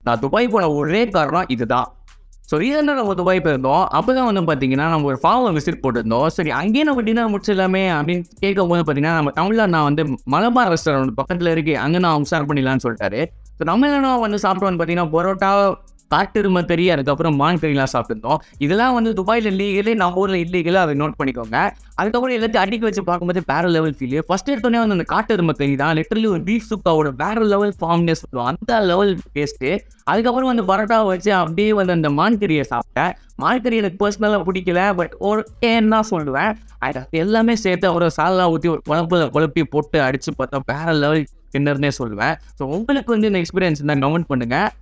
நான் துபாய் போன ஒரே காரணம் இதுதான் ஸோ ரீசெண்டாக நம்ம துபாய் போயிருந்தோம் அப்போ தான் வந்து பார்த்தீங்கன்னா நம்ம ஒரு ஃபார்ம் விசிட் போட்டிருந்தோம் சரி அங்கேயே நம்ம டின்னர் முடிச்சிடலாமே அப்படின்னு கேட்கும் போது பார்த்தீங்கன்னா நம்ம தமிழில் நான் வந்து மலபார் ரெஸ்டாரண்ட் பக்கத்தில் இருக்கு அங்கே நான் உஷார் பண்ணிடலான்னு சொல்லிட்டாரு ஸோ நம்ம என்ன வந்து சாப்பிட்டோம்னு பார்த்தீங்கன்னா பரோட்டா காட்டுருமை கறி அதுக்கப்புறம் மான் கறிலாம் சாப்பிட்டுருந்தோம் இதெல்லாம் வந்து துபாயில் லீகலே நம்ம ஊரில் இல்லீகலே அதை நோட் பண்ணிக்கோங்க அதுக்கப்புறம் எல்லாத்தையும் அடிக்க வச்சு பார்க்கும்போது வேற லெவல் ஃபீல் ஃபர்ஸ்ட் எடுத்தோடனே வந்து அந்த காட்டுருமை கறி தான் லிட்டரலி ஒரு பீஃப் சுக்காவோட வேற லெவல் ஃபார்ம்னே சொல்லுவோம் அந்த லெவல் டேஸ்ட்டு அதுக்கப்புறம் வந்து பரோட்டாவை வச்சு அப்படியே வந்து அந்த மான் கறியை சாப்பிட்டேன் மான் கறி எனக்கு பர்சனலாக பிடிக்கல பட் ஒரு ஏன்னு தான் சொல்லுவேன் அது எல்லாமே சேர்த்து ஒரு சாலா ஊற்றி ஒரு குழம்புல குழப்பி போட்டு அடித்து பார்த்தா வேற லெவல் டின்னர்னே சொல்லுவேன் ஸோ உங்களுக்கு வந்து இந்த எக்ஸ்பீரியன்ஸ் இருந்தால் கமெண்ட் பண்ணுங்கள்